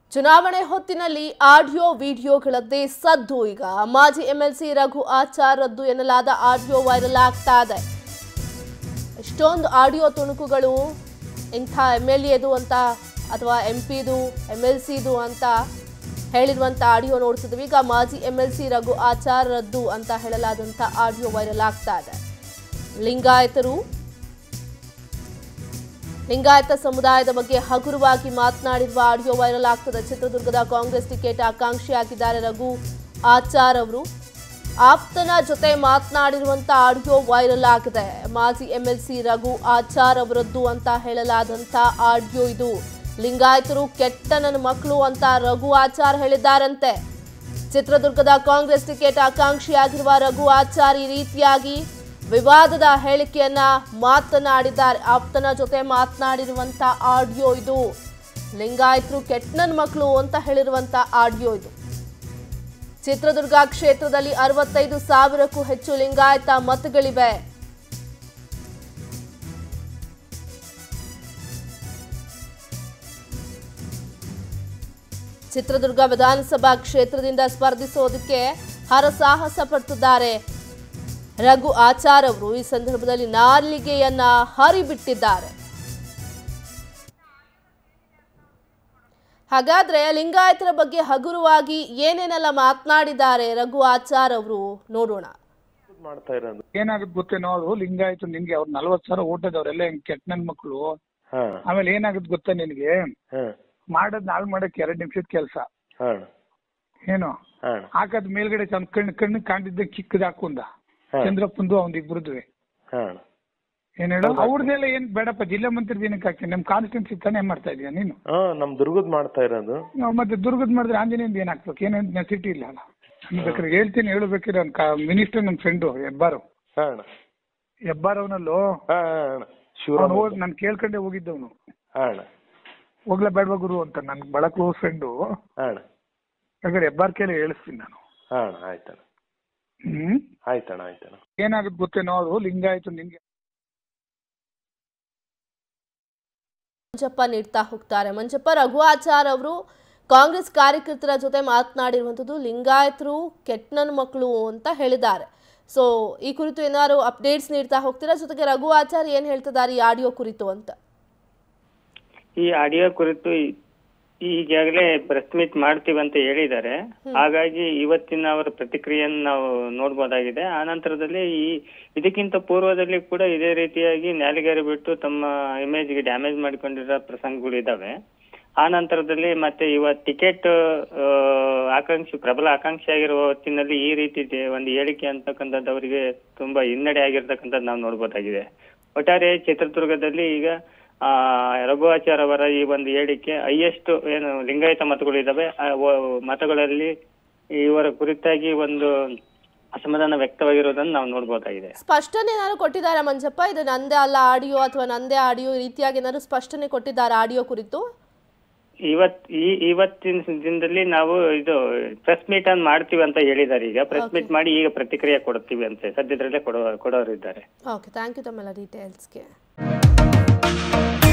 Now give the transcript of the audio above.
ಚುನಾವಣೆ ಹೊತ್ತಿನಲ್ಲಿ ಆಡಿಯೋ ವಿಡಿಯೋಗಳದ್ದೇ ಸದ್ದು ಈಗ ಮಾಜಿ ಎಂಎಲ್ಸಿ ರಘು ಆಚಾರ್ ರದ್ದು ಎನ್ನಲಾದ ಆಡಿಯೋ ವೈರಲ್ ಆಗ್ತಾ ಇದೆ ಎಷ್ಟೊಂದು ಆಡಿಯೋ ತುಣುಕುಗಳು ಇಂಥ ಎಮ್ ಎಲ್ ಎದು ಅಂತ ಅಥವಾ ಎಂ ಪಿದು ಎಮ್ ಎಲ್ ಸಿದು ಅಂತ ಹೇಳಿರುವಂಥ ಆಡಿಯೋ ನೋಡ್ತಿದ್ವಿ ಈಗ ಮಾಜಿ M L C Raghu Achar ರದ್ದು ಅಂತ ಹೇಳಲಾದಂಥ ಆಡಿಯೋ ವೈರಲ್ ಆಗ್ತಾ ಇದೆ ಲಿಂಗಾಯತರು ಲಿಂಗಾಯತ ಸಮುದಾಯದ ಬಗ್ಗೆ ಹಗುರವಾಗಿ ಮಾತನಾಡಿರುವ ಆಡಿಯೋ ವೈರಲ್ ಆಗ್ತದೆ ಚಿತ್ರದುರ್ಗದ ಕಾಂಗ್ರೆಸ್ ಟಿಕೆಟ್ ಆಕಾಂಕ್ಷಿಯಾಗಿದ್ದಾರೆ ರಘು ಆಚಾರ್ ಅವರು ಆಪ್ತನ ಜೊತೆ ಮಾತನಾಡಿರುವಂತ ಆಡಿಯೋ ವೈರಲ್ ಆಗಿದೆ ಮಾಜಿ ಎಂಎಲ್ಸಿ ರಘು ಆಚಾರ್ ಅವರದ್ದು ಅಂತ ಹೇಳಲಾದಂತ ಆಡಿಯೋ ಇದು ಲಿಂಗಾಯತರು ಕೆಟ್ಟ ನನ್ನ ಮಕ್ಕಳು ಅಂತ ರಘು ಆಚಾರ್ ಹೇಳಿದ್ದಾರಂತೆ ಚಿತ್ರದುರ್ಗದ ಕಾಂಗ್ರೆಸ್ ಟಿಕೆಟ್ ಆಕಾಂಕ್ಷಿಯಾಗಿರುವ ರಘು ಆಚಾರ್ ಈ ರೀತಿಯಾಗಿ ವಿವಾದದ ಹೇಳಿಕೆಯನ್ನ ಮಾತನಾಡಿದ್ದಾರೆ ಆಪ್ತನ ಜೊತೆ ಮಾತನಾಡಿರುವಂತ ಆಡಿಯೋ ಇದು ಲಿಂಗಾಯತರು ಕೆಟ್ಟನನ್ ಮಕ್ಕಳು ಅಂತ ಹೇಳಿರುವಂತ ಆಡಿಯೋ ಇದು ಚಿತ್ರದುರ್ಗ ಕ್ಷೇತ್ರದಲ್ಲಿ ಅರವತ್ತೈದು ಸಾವಿರಕ್ಕೂ ಹೆಚ್ಚು ಲಿಂಗಾಯತ ಮತಗಳಿವೆ ಚಿತ್ರದುರ್ಗ ವಿಧಾನಸಭಾ ಕ್ಷೇತ್ರದಿಂದ ಸ್ಪರ್ಧಿಸೋದಕ್ಕೆ ಹರಸಾಹಸ ಪಡ್ತಿದ್ದಾರೆ ರಘು ಆಚಾರ್ ಅವರು ಈ ಸಂದರ್ಭದಲ್ಲಿ ನಾಲಿಗೆಯನ್ನ ಹರಿಬಿಟ್ಟಿದ್ದಾರೆ ಹಾಗಾದ್ರೆ ಲಿಂಗಾಯತರ ಬಗ್ಗೆ ಹಗುರವಾಗಿ ಏನೇನೆಲ್ಲ ಮಾತನಾಡಿದ್ದಾರೆ ರಘು ಆಚಾರ್ ಅವರು ನೋಡೋಣ ಮಾಡ್ತಾ ಇರೋದು ಏನಾಗುತ್ತೆ ಗೊತ್ತೇನೋ ಅದು ಲಿಂಗಾಯತು ನಿನ್ಗೆ ಅವ್ರು ನಲ್ವತ್ ಸಾವಿರ ಓಟದವ್ರೆಲ್ಲ ಹೆಂಗ್ ಕೆಟ್ಟ ನನ್ ಮಕ್ಳು ಹಾ ಆಮೇಲೆ ಏನಾಗುತ್ತೆ ಗೊತ್ತಾ ನಿನ್ಗೆ ಹಾ ಮಾಡೋದ್ ನಾಳ್ ಮಾಡಕ್ ಎರಡ್ ನಿಮಿಷದ ಕೆಲ್ಸ ಹಾ ಏನು ಹಾ ಹಾಕದ್ ಮೇಲ್ಗಡೆ ತನ್ನ ಕಣ್ಣು ಕಣ್ಣು ಕಾಣ್ತಿದ್ದ ಚಿಕ್ಕದ್ ಹಾಕುಂದ ಹಾ ಚಂದ್ರಪ್ಪಂದು ಅವ್ನ್ ಇಬ್ರದ್ವೆ ಹಾ ಏನ್ ಹೇಳು ಅವ್ರದ್ದೆಲ್ಲ ಏನ್ ಬೇಡಪ್ಪ ಜಿಲ್ಲಾ ಮಂತ್ರಿ ಏನಕ್ಕೆ ಹಾಕ್ತೀನಿ ನಮ್ ಕಾನ್ಸ್ಟಿಟ್ಯೂನ್ಸಿ ತಾನೇ ಮಾಡ್ತಾ ಇದೀಯ ನೀನು ಹಾ ನಮ್ ದುರ್ಗದ್ ಮಾಡ್ತಾ ಇರೋದು ನಾವ್ ಮತ್ತೆ ದುರ್ಗದ್ ಮಾಡಿದ್ರೆ ಆಂಜನೇಯಂದ್ ಏನ್ ಹಾಕ್ಬೇಕು ಏನೇನ್ ನೆಸಿಟಿ ಇಲ್ಲ ಅಲ್ಲ ನೀವ್ ಬೇಕಾದ್ರೆ ಹೇಳ್ತೀನಿ ಹೇಳು ಬೇಕಾದ್ರೆ ಅವ್ನ್ ಮಿನಿಸ್ಟರ್ ನಮ್ ಫ್ರೆಂಡು ಹೆಬ್ಬಾರು ಹಾ ಅಣ್ಣ ಹೆಬ್ಬಾರ್ ಅವನಲ್ಲೂ ಹಾ ಅಣ್ಣ ಶಿವರಾಮ್ ಅವ್ನು ಹೋಗ್ ನಾನ್ ಕೇಳ್ಕೊಂಡೆ ಹೋಗಿದ್ದವನು ಹಾ ಅಣ್ಣ ಹೋಗ್ಲಾ ಬೇಡವಾ ಗುರು ಅಂತ ನನ್ ಬಹಳ ಕ್ಲೋಸ್ ಫ್ರೆಂಡು ಹಾ ಅಣ್ಣ ಹಾಗಾದ್ರೆ ಹೆಬ್ಬಾರ್ ಕೇಳಿ ಹೇಳಿಸ್ತೀನಿ ನಾನು ಹಾ ಅಣ್ಣ ಆಯ್ತಣ್ಣ ಹ್ಮ್ ಆಯ್ತಣ್ಣ ಆಯ್ತಣ್ಣ ಏನಾಗುತ್ತೆ ಗೊತ್ತೇನೋ ಅದು ಲಿಂಗಾಯತು ನಿನ್ಗೆ ಮಂಜಪ್ಪ ನೀಡ್ತಾ ಹೋಗ್ತಾರೆ ಮಂಜಪ್ಪ ರಘು ಆಚಾರ್ ಅವರು ಕಾಂಗ್ರೆಸ್ ಕಾರ್ಯಕರ್ತರ ಜೊತೆ ಮಾತನಾಡಿರುವಂಥದ್ದು ಲಿಂಗಾಯತರು ಕೆಟ್ಟನನ್ ಮಕ್ಕಳು ಅಂತ ಹೇಳಿದ್ದಾರೆ ಸೊ ಈ ಕುರಿತು ಏನಾದ್ರು ಅಪ್ಡೇಟ್ಸ್ ನೀಡ್ತಾ ಹೋಗ್ತೀರಾ ಜೊತೆಗೆ ರಘು ಆಚಾರ್ ಏನ್ ಹೇಳ್ತಿದ್ದಾರೆ ಈ ಆಡಿಯೋ ಕುರಿತು ಅಂತ ಈ ಆಡಿಯೋ ಕುರಿತು ಈ- ಈಗಾಗಲೇ ಪ್ರೆಸ್ ಮೀಟ್ ಮಾಡ್ತೀವಿ ಅಂತ ಹೇಳಿದ್ದಾರೆ ಹಾಗಾಗಿ ಇವತ್ತಿನ ಅವರ ಪ್ರತಿಕ್ರಿಯೆಯನ್ನು ನಾವು ನೋಡ್ಬೋದಾಗಿದೆ ಆ ನಂತರದಲ್ಲಿ ಈ ಇದಕ್ಕಿಂತ ಪೂರ್ವದಲ್ಲಿ ಕೂಡ ಇದೇ ರೀತಿಯಾಗಿ ನ್ಯಾಲಿಗೇರಿ ಬಿಟ್ಟು ತಮ್ಮ ಇಮೇಜ್ಗೆ ಡ್ಯಾಮೇಜ್ ಮಾಡಿಕೊಂಡಿರೋ ಪ್ರಸಂಗಗಳು ಇದಾವೆ ಆ ನಂತರದಲ್ಲಿ ಮತ್ತೆ ಇವತ್ತು ಟಿಕೆಟ್ ಆಕಾಂಕ್ಷಿ ಪ್ರಬಲ ಆಕಾಂಕ್ಷಿ ಆಗಿರುವ ಹೊತ್ತಿನಲ್ಲಿ ಈ ರೀತಿ ದೆ- ಒಂದು ಹೇಳಿಕೆ ಅಂತಕ್ಕಂಥದ್ದು ಅವರಿಗೆ ತುಂಬಾ ಹಿನ್ನಡೆ ಆಗಿರ್ತಕ್ಕಂಥದ್ದು ನಾವು ನೋಡ್ಬೋದಾಗಿದೆ ಒಟ್ಟಾರೆ ಚಿತ್ರದುರ್ಗದಲ್ಲಿ ಈಗ ಆ ರಘುವಾಚಾರ್ ಅವರ ಈ ಒಂದು ಹೇಳಿಕೆ ಹೈಯೆಸ್ಟ್ ಏನು ಲಿಂಗಾಯತ ಮತಗಳು ಇದಾವೆ ಆ ವ- ಮತಗಳಲ್ಲಿ ಇವರ ಕುರಿತಾಗಿ ಒಂದು ಅಸಮಾಧಾನ ವ್ಯಕ್ತವಾಗಿರೋದನ್ನು ನಾವು ನೋಡ್ಬೋದಾಗಿದೆ ಸ್ಪಷ್ಟನೆ ಏನಾದ್ರು ಕೊಟ್ಟಿದ್ದಾರೆ ಮಂಜಪ್ಪ ಇದು ನಂದೇ ಅಲ್ಲ ಆಡಿಯೋ ಅಥವಾ ನಂದೇ ಆಡಿಯೋ ಈ ರೀತಿಯಾಗಿ ಏನಾದ್ರು ಸ್ಪಷ್ಟನೆ ಕೊಟ್ಟಿದ್ದಾರೆ ಆಡಿಯೋ ಕುರಿತು ಇವತ್ ಈ ಇವತ್ತಿನ ದಿನದಲ್ಲಿ ನಾವು ಇದು ಪ್ರೆಸ್ ಮೀಟ್ ಅನ್ನು ಮಾಡ್ತೀವಿ ಅಂತ ಹೇಳಿದ್ದಾರೆ ಈಗ ಪ್ರೆಸ್ ಮೀಟ್ ಮಾಡಿ ಈಗ ಪ್ರತಿಕ್ರಿಯೆ ಕೊಡ್ತೀವಿ ಅಂತ ಸದ್ಯದಲ್ಲೇ ಕೊಡೋ ಕೊಡೋರಿದ್ದಾರೆ ಓಕೆ ಥ್ಯಾಂಕ್ ಯು ತಮ್ಮೆಲ್ಲ ಡೀಟೇಲ್ಸ್ಗೆ